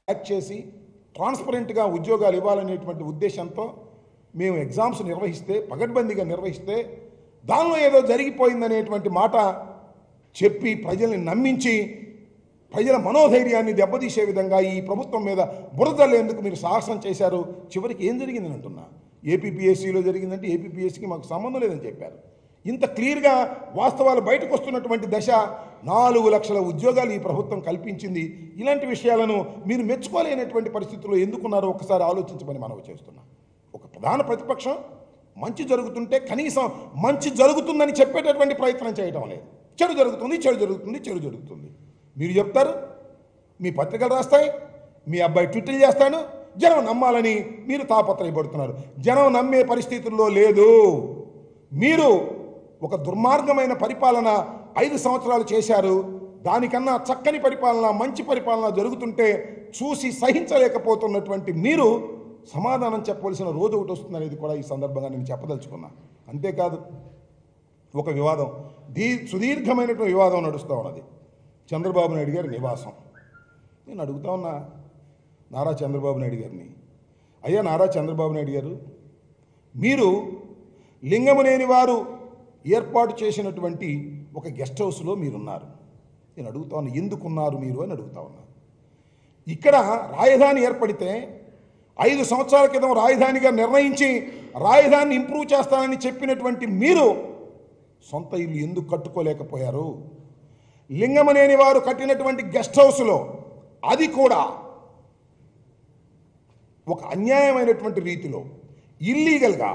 act చేసి ట్రాన్స్పరెంట్గా ఉద్యోగాలు ఇవ్వాలనేటువంటి ఉద్దేశంతో మేము ఎగ్జామ్స్ నిర్వహిస్తే పగడ్బందీగా నిర్వహిస్తే దానిలో ఏదో జరిగిపోయిందనేటువంటి మాట చెప్పి ప్రజల్ని నమ్మించి ప్రజల మనోధైర్యాన్ని దెబ్బతీసే విధంగా ఈ ప్రభుత్వం మీద బురదలేందుకు మీరు సాహసం చేశారు చివరికి ఏం జరిగిందని అంటున్నా ఏపీపీఎస్సీలో జరిగిందంటే ఏపీపీఎస్సీకి మాకు సంబంధం లేదని చెప్పారు ఇంత క్లియర్గా వాస్తవాలు బయటకు వస్తున్నటువంటి దశ నాలుగు లక్షల ఉద్యోగాలు ఈ ప్రభుత్వం కల్పించింది ఇలాంటి విషయాలను మీరు మెచ్చుకోలేనటువంటి పరిస్థితుల్లో ఎందుకున్నారో ఒకసారి ఆలోచించమని మనవి చేస్తున్నా ఒక ప్రధాన ప్రతిపక్షం మంచి జరుగుతుంటే కనీసం మంచి జరుగుతుందని చెప్పేటటువంటి ప్రయత్నం చేయడం లేదు చెడు జరుగుతుంది చెడు జరుగుతుంది చెడు జరుగుతుంది మీరు చెప్తారు మీ పత్రికలు రాస్తాయి మీ అబ్బాయి ట్విట్లు చేస్తాడు జనం నమ్మాలని మీరు తాపత్రయపడుతున్నారు జనం నమ్మే పరిస్థితుల్లో లేదు మీరు ఒక దుర్మార్గమైన పరిపాలన ఐదు సంవత్సరాలు చేశారు దానికన్నా చక్కని పరిపాలన మంచి పరిపాలన జరుగుతుంటే చూసి సహించలేకపోతున్నటువంటి మీరు సమాధానం చెప్పవలసిన రోజు ఒకటి వస్తుందనేది కూడా ఈ సందర్భంగా నేను చెప్పదలుచుకున్నా అంతేకాదు ఒక వివాదం దీ సుదీర్ఘమైనటువంటి వివాదం నడుస్తూ ఉన్నది చంద్రబాబు నాయుడు గారి నివాసం నేను అడుగుతా ఉన్నా నారా చంద్రబాబు నాయుడు గారిని అయ్యా నారా చంద్రబాబు నాయుడు గారు మీరు లింగమనేని వారు ఏర్పాటు చేసినటువంటి ఒక గెస్ట్ హౌస్లో మీరున్నారు నేను అడుగుతా ఉన్నా ఎందుకున్నారు మీరు అని అడుగుతా ఉన్నా ఇక్కడ రాజధాని ఏర్పడితే ఐదు సంవత్సరాల క్రితం రాజధానిగా నిర్ణయించి రాజధానిని ఇంప్రూవ్ చేస్తానని చెప్పినటువంటి మీరు సొంత ఇల్లు ఎందుకు కట్టుకోలేకపోయారు లింగమనేని వారు కట్టినటువంటి గెస్ట్ హౌస్లో అది కూడా ఒక అన్యాయమైనటువంటి రీతిలో ఇల్లీగల్గా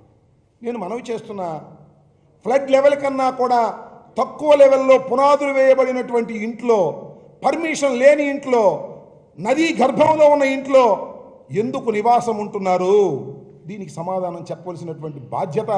నేను మనవి చేస్తున్న ఫ్లడ్ లెవెల్ కన్నా కూడా తక్కువ లెవెల్లో పునాదులు వేయబడినటువంటి ఇంట్లో పర్మిషన్ లేని ఇంట్లో నదీ గర్భంలో ఉన్న ఇంట్లో ఎందుకు నివాసం ఉంటున్నారు దీనికి సమాధానం చెప్పవలసినటువంటి బాధ్యత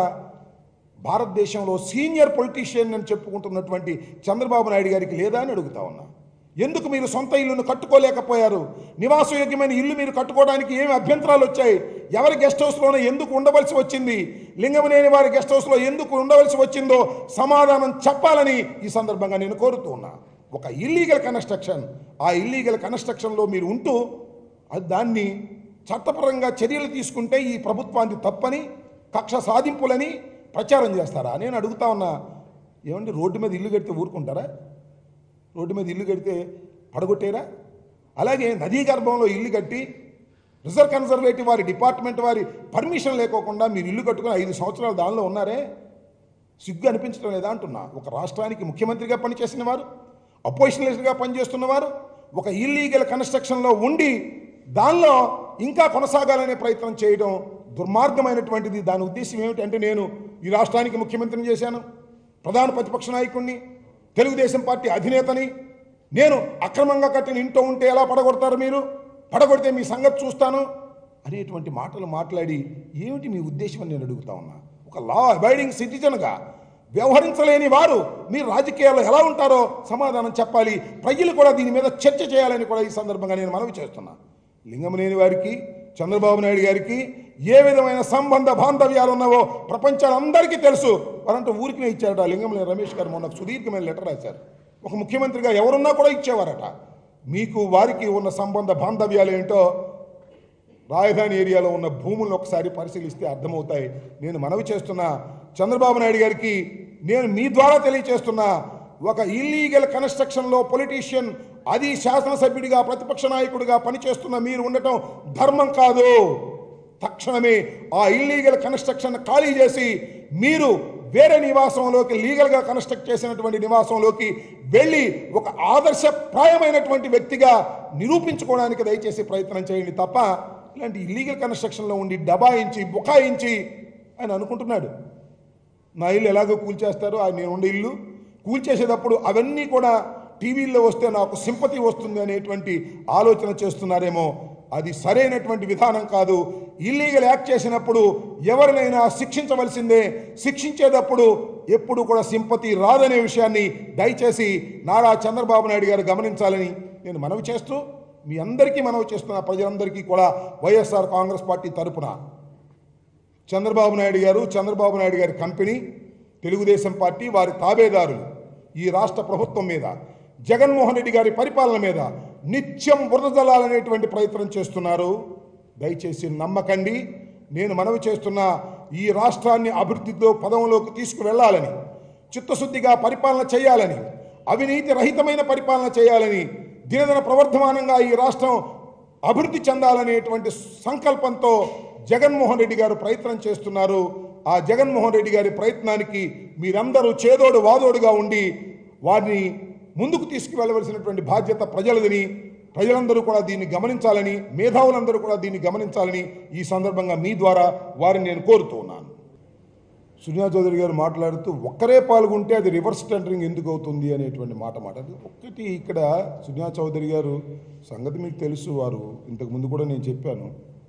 భారతదేశంలో సీనియర్ పొలిటీషియన్ అని చెప్పుకుంటున్నటువంటి చంద్రబాబు నాయుడు గారికి లేదా అని అడుగుతా ఉన్నా ఎందుకు మీరు సొంత ఇల్లును కట్టుకోలేకపోయారు నివాసయోగ్యమైన ఇల్లు మీరు కట్టుకోవడానికి ఏమి అభ్యంతరాలు వచ్చాయి ఎవరి గెస్ట్ హౌస్లోనే ఎందుకు ఉండవలసి వచ్చింది లింగమనేని వారి గెస్ట్ హౌస్లో ఎందుకు ఉండవలసి వచ్చిందో సమాధానం చెప్పాలని ఈ సందర్భంగా నేను కోరుతూ ఉన్నా ఒక ఇల్లీగల్ కన్స్ట్రక్షన్ ఆ ఇల్లీగల్ కన్స్ట్రక్షన్లో మీరు ఉంటూ అది దాన్ని చట్టపరంగా చర్యలు తీసుకుంటే ఈ ప్రభుత్వాన్ని తప్పని కక్ష సాధింపులని ప్రచారం చేస్తారా నేను అడుగుతా ఉన్నా ఏమండి రోడ్డు మీద ఇల్లు కడితే ఊరుకుంటారా రోడ్డు మీద ఇల్లు కడితే పడగొట్టేరా అలాగే నదీ గర్భంలో ఇల్లు కట్టి రిజర్వ్ కన్జర్వేటివ్ వారి డిపార్ట్మెంట్ వారి పర్మిషన్ లేకోకుండా మీరు ఇల్లు కట్టుకుని ఐదు సంవత్సరాలు దానిలో ఉన్నారే సిగ్గు అనిపించడం లేదా అంటున్నా ఒక రాష్ట్రానికి ముఖ్యమంత్రిగా పనిచేసిన వారు అపోజిషన్ లీడర్గా పనిచేస్తున్నవారు ఒక ఇల్లీగల్ కన్స్ట్రక్షన్లో ఉండి దానిలో ఇంకా కొనసాగాలనే ప్రయత్నం చేయడం దుర్మార్గమైనటువంటిది దాని ఉద్దేశం ఏమిటంటే నేను ఈ రాష్ట్రానికి ముఖ్యమంత్రిని చేశాను ప్రధాన ప్రతిపక్ష నాయకుడిని తెలుగుదేశం పార్టీ అధినేతని నేను అక్రమంగా కట్టిన ఇంట్లో ఉంటే ఎలా పడగొడతారు మీరు పడగొడితే మీ సంగతి చూస్తాను అనేటువంటి మాటలు మాట్లాడి ఏమిటి మీ ఉద్దేశం అని నేను అడుగుతా ఉన్నా ఒక లా అబైడింగ్ సిటిజన్గా వ్యవహరించలేని వారు మీరు రాజకీయాల్లో ఎలా ఉంటారో సమాధానం చెప్పాలి ప్రజలు కూడా దీని మీద చర్చ చేయాలని కూడా ఈ సందర్భంగా నేను మనవి చేస్తున్నా లింగమనేని వారికి చంద్రబాబు నాయుడు గారికి ఏ విధమైన సంబంధ బాంధవ్యాలు ఉన్నావో ప్రపంచాలందరికీ తెలుసు వారంటే ఊరికినే ఇచ్చారట లింగమనేని రమేష్ గారు మొన్న సుదీర్ఘమైన లెటర్ రాశారు ఒక ముఖ్యమంత్రిగా ఎవరున్నా కూడా ఇచ్చేవారట మీకు వారికి ఉన్న సంబంధ బాంధవ్యాలు ఏంటో రాజధాని ఏరియాలో ఉన్న భూములను ఒకసారి పరిశీలిస్తే అర్థమవుతాయి నేను మనవి చేస్తున్నా చంద్రబాబు నాయుడు గారికి నేను మీ ద్వారా తెలియచేస్తున్నా ఒక ఇల్లీగల్ కన్స్ట్రక్షన్లో పొలిటీషియన్ అది శాసనసభ్యుడిగా ప్రతిపక్ష నాయకుడిగా పనిచేస్తున్న మీరు ఉండటం ధర్మం కాదు తక్షణమే ఆ ఇల్లీగల్ కన్స్ట్రక్షన్ ఖాళీ చేసి మీరు వేరే నివాసంలోకి లీగల్గా కన్స్ట్రక్ట్ చేసినటువంటి నివాసంలోకి వెళ్ళి ఒక ఆదర్శప్రాయమైనటువంటి వ్యక్తిగా నిరూపించుకోవడానికి దయచేసి ప్రయత్నం చేయండి తప్ప ఇలాంటి ఇల్లీగల్ కన్స్ట్రక్షన్లో ఉండి డబాయించి బుకాయించి ఆయన అనుకుంటున్నాడు నా ఇల్లు ఎలాగో కూల్చేస్తారు ఆ నేను ఉండే ఇల్లు కూల్చేసేటప్పుడు అవన్నీ కూడా టీవీల్లో వస్తే నాకు సింపతి వస్తుంది అనేటువంటి ఆలోచన చేస్తున్నారేమో అది సరైనటువంటి విధానం కాదు ఇల్లీగల్ యాక్ట్ చేసినప్పుడు ఎవరినైనా శిక్షించవలసిందే శిక్షించేటప్పుడు ఎప్పుడు కూడా సింపతి రాదనే విషయాన్ని దయచేసి నారా చంద్రబాబు నాయుడు గారు గమనించాలని నేను మనవి చేస్తూ మీ అందరికీ మనవి చేస్తున్న ప్రజలందరికీ కూడా వైఎస్ఆర్ కాంగ్రెస్ పార్టీ తరపున చంద్రబాబు నాయుడు గారు చంద్రబాబు నాయుడు గారి కంపెనీ తెలుగుదేశం పార్టీ వారి తాబేదారులు ఈ రాష్ట్ర ప్రభుత్వం మీద జగన్మోహన్ రెడ్డి గారి పరిపాలన మీద నిత్యం బురదజల్లాలనేటువంటి ప్రయత్నం చేస్తున్నారు దయచేసి నమ్మకండి నేను మనవి చేస్తున్న ఈ రాష్ట్రాన్ని అభివృద్ధితో పదంలోకి తీసుకువెళ్ళాలని చిత్తశుద్ధిగా పరిపాలన చేయాలని అవినీతి రహితమైన పరిపాలన చేయాలని దినదిన ప్రవర్ధమానంగా ఈ రాష్ట్రం అభివృద్ధి చెందాలనేటువంటి సంకల్పంతో జగన్మోహన్ రెడ్డి గారు ప్రయత్నం చేస్తున్నారు ఆ జగన్మోహన్ రెడ్డి గారి ప్రయత్నానికి మీరందరూ చేదోడు వాదోడుగా ఉండి వారిని ముందుకు తీసుకువెళ్ళవలసినటువంటి బాధ్యత ప్రజలదని ప్రజలందరూ కూడా దీన్ని గమనించాలని మేధావులందరూ కూడా దీన్ని గమనించాలని ఈ సందర్భంగా మీ ద్వారా వారిని నేను కోరుతూ ఉన్నాను సునీతా చౌదరి గారు మాట్లాడుతూ ఒక్కరే పాల్గొంటే అది రివర్స్ టెండరింగ్ ఎందుకు అవుతుంది అనేటువంటి మాట మాట్లాడుతూ ఒక్కటి ఇక్కడ సునీతా చౌదరి గారు సంగతి మీకు తెలుసు వారు ఇంతకు ముందు కూడా నేను చెప్పాను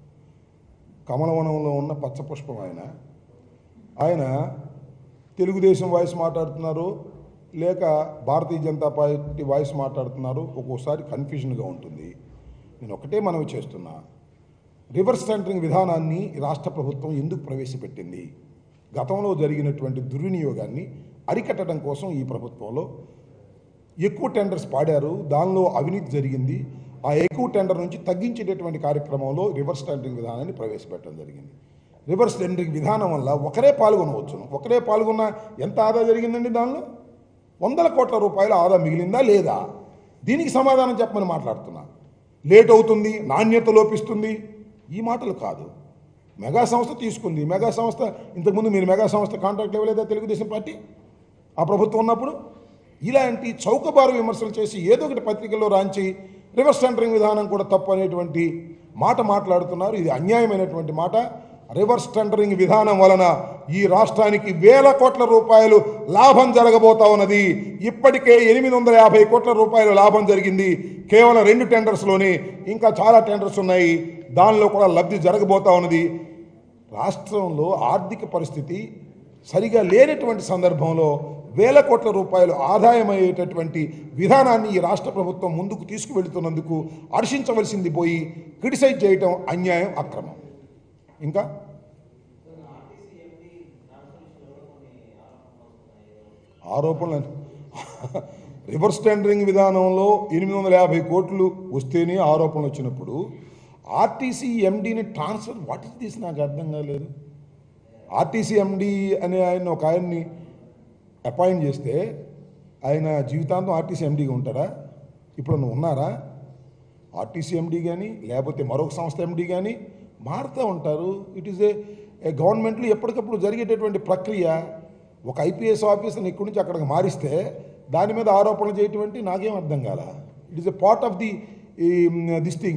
కమలవనంలో ఉన్న పచ్చపుష్పం ఆయన ఆయన తెలుగుదేశం వాయిస్ మాట్లాడుతున్నారు లేక భారతీయ జనతా పార్టీ వాయిస్ మాట్లాడుతున్నారు ఒక్కోసారి కన్ఫ్యూజన్గా ఉంటుంది నేను ఒకటే మనవి చేస్తున్నా రివర్స్ టెండరింగ్ విధానాన్ని రాష్ట్ర ప్రభుత్వం ఎందుకు ప్రవేశపెట్టింది గతంలో జరిగినటువంటి దుర్వినియోగాన్ని అరికట్టడం కోసం ఈ ప్రభుత్వంలో ఎక్కువ టెండర్స్ పాడారు దానిలో అవినీతి జరిగింది ఆ ఎక్కువ టెండర్ నుంచి తగ్గించేటటువంటి కార్యక్రమంలో రివర్స్ టెండరింగ్ విధానాన్ని ప్రవేశపెట్టడం జరిగింది రివర్స్ టెండరింగ్ విధానం వల్ల ఒకరే పాల్గొనవచ్చును ఒకరే పాల్గొన్న ఎంత ఆదా జరిగిందండి దానిలో వందల కోట్ల రూపాయల ఆదా మిగిలిందా లేదా దీనికి సమాధానం చెప్పమని మాట్లాడుతున్నా లేట్ అవుతుంది నాణ్యత లోపిస్తుంది ఈ మాటలు కాదు మెగా సంస్థ తీసుకుంది మెగా సంస్థ ఇంతకుముందు మీరు మెగా సంస్థ కాంట్రాక్ట్ ఇవ్వలేదా తెలుగుదేశం పార్టీ ఆ ప్రభుత్వం ఉన్నప్పుడు ఇలాంటి చౌకబారు విమర్శలు చేసి ఏదో ఒకటి పత్రికల్లో రాంచి రివర్స్ టెండరింగ్ విధానం కూడా తప్పు అనేటువంటి మాట మాట్లాడుతున్నారు ఇది అన్యాయమైనటువంటి మాట రివర్స్ టెండరింగ్ విధానం వలన ఈ రాష్ట్రానికి వేల కోట్ల రూపాయలు లాభం జరగబోతా ఉన్నది ఇప్పటికే ఎనిమిది వందల యాభై కోట్ల రూపాయల లాభం జరిగింది కేవలం రెండు టెండర్స్లోనే ఇంకా చాలా టెండర్స్ ఉన్నాయి దానిలో కూడా లబ్ధి జరగబోతా ఉన్నది రాష్ట్రంలో ఆర్థిక పరిస్థితి సరిగా లేనటువంటి సందర్భంలో వేల కోట్ల రూపాయలు ఆదాయమయ్యేటటువంటి విధానాన్ని ఈ రాష్ట్ర ప్రభుత్వం ముందుకు తీసుకువెళుతున్నందుకు హర్షించవలసింది పోయి క్రిటిసైజ్ చేయటం అన్యాయం అక్రమం ఇంకా ఆరోపణలు రివర్స్ టెండరింగ్ విధానంలో ఎనిమిది వందల యాభై కోట్లు వస్తేనే ఆరోపణలు వచ్చినప్పుడు ఆర్టీసీ ఎండీని ట్రాన్స్ఫర్ వాట్ ఇస్ దిస్ నాకు అర్థం కాలేదు ఆర్టీసీ ఎండీ అనే ఆయన ఒక ఆయన్ని అపాయింట్ చేస్తే ఆయన జీవితాంతం ఆర్టీసీ ఎండీగా ఉంటారా ఇప్పుడు నువ్వు ఉన్నారా ఆర్టీసీ ఎండీ కానీ లేకపోతే మరొక సంస్థ ఎండీ కానీ మారుతూ ఉంటారు ఇట్ ఈస్ ఏ గవర్నమెంట్లో ఎప్పటికప్పుడు జరిగేటటువంటి ప్రక్రియ ఒక ఐపీఎస్ ఆఫీసర్ని ఇక్కడి నుంచి అక్కడికి మారిస్తే దాని మీద ఆరోపణలు చేయటం అంటే నాకేం అర్థం కాల it is a part of the this thing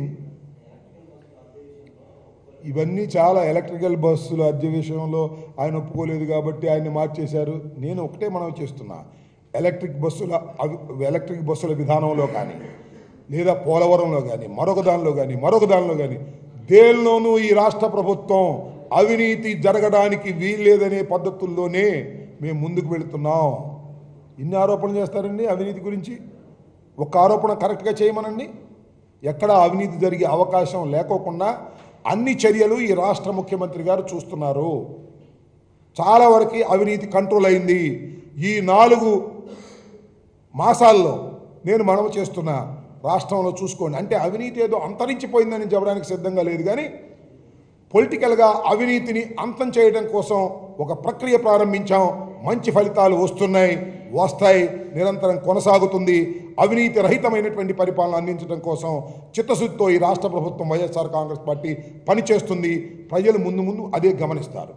ఇవన్నీ చాలా ఎలక్ట్రికల్ బస్సుల అద్దె విషయంలో ఆయన ఒప్పుకోలేదు కాబట్టి ఆయన్ని మార్చేశారు నేను ఒకటే మనం చేస్తున్నా ఎలక్ట్రిక్ బస్సుల అవి- ఎలక్ట్రిక్ బస్సుల విధానంలో కానీ లేదా పోలవరంలో కానీ మరొక దానిలో కానీ మరొక దానిలో కానీ దేనిలోనూ ఈ రాష్ట్ర ప్రభుత్వం అవినీతి జరగడానికి వీల్లేదనే పద్ధతుల్లోనే మేము ముందుకు వెళుతున్నాం ఇన్ని ఆరోపణలు చేస్తారండి అవినీతి గురించి ఒక ఆరోపణ కరెక్ట్గా చేయమనండి ఎక్కడ అవినీతి జరిగే అవకాశం లేకోకుండా అన్ని చర్యలు ఈ రాష్ట్ర ముఖ్యమంత్రి గారు చూస్తున్నారు చాలా వరకు అవినీతి కంట్రోల్ అయింది ఈ నాలుగు మాసాల్లో నేను మనవి చేస్తున్న రాష్ట్రంలో చూసుకోండి అంటే అవినీతి ఏదో అంతరించిపోయిందని చెప్పడానికి సిద్ధంగా లేదు కానీ పొలిటికల్గా అవినీతిని అంతం చేయడం కోసం ఒక ప్రక్రియ ప్రారంభించాం మంచి ఫలితాలు వస్తున్నాయి వస్తాయి నిరంతరం కొనసాగుతుంది అవినీతి రహితమైనటువంటి పరిపాలన అందించడం కోసం చిత్తశుద్ధితో ఈ రాష్ట్ర ప్రభుత్వం వైఎస్ఆర్ కాంగ్రెస్ పార్టీ పనిచేస్తుంది ప్రజలు ముందు ముందు అదే గమనిస్తారు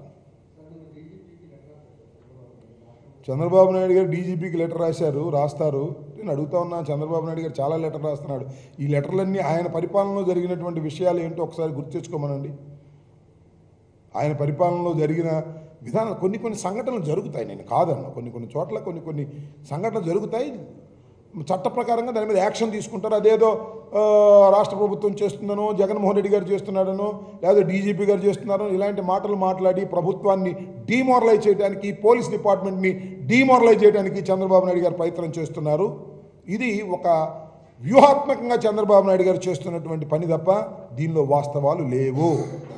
చంద్రబాబు నాయుడు గారు డీజీపీకి లెటర్ రాశారు రాస్తారు నేను అడుగుతా ఉన్నా చంద్రబాబు నాయుడు గారు చాలా లెటర్ రాస్తున్నాడు ఈ లెటర్లన్నీ ఆయన పరిపాలనలో జరిగినటువంటి విషయాలు ఏంటో ఒకసారి గుర్తు తెచ్చుకోమనండి ఆయన పరిపాలనలో జరిగిన విధానం కొన్ని కొన్ని సంఘటనలు జరుగుతాయి నేను కాదన్న కొన్ని కొన్ని చోట్ల కొన్ని కొన్ని సంఘటనలు జరుగుతాయి చట్ట ప్రకారంగా దాని మీద యాక్షన్ తీసుకుంటారు అదేదో ఆ, రాష్ట్ర ప్రభుత్వం చేస్తుందనో జగన్మోహన్ రెడ్డి గారు చేస్తున్నాడనో లేదా డీజీపీ గారు చేస్తున్నారో ఇలాంటి మాటలు మాట్లాడి ప్రభుత్వాన్ని డీమోరలైజ్ చేయడానికి పోలీస్ డిపార్ట్మెంట్ని డీమోరలైజ్ చేయడానికి చంద్రబాబు నాయుడు గారు ప్రయత్నం చేస్తున్నారు ఇది ఒక వ్యూహాత్మకంగా చంద్రబాబు నాయుడు గారు చేస్తున్నటువంటి పని తప్ప దీనిలో వాస్తవాలు లేవు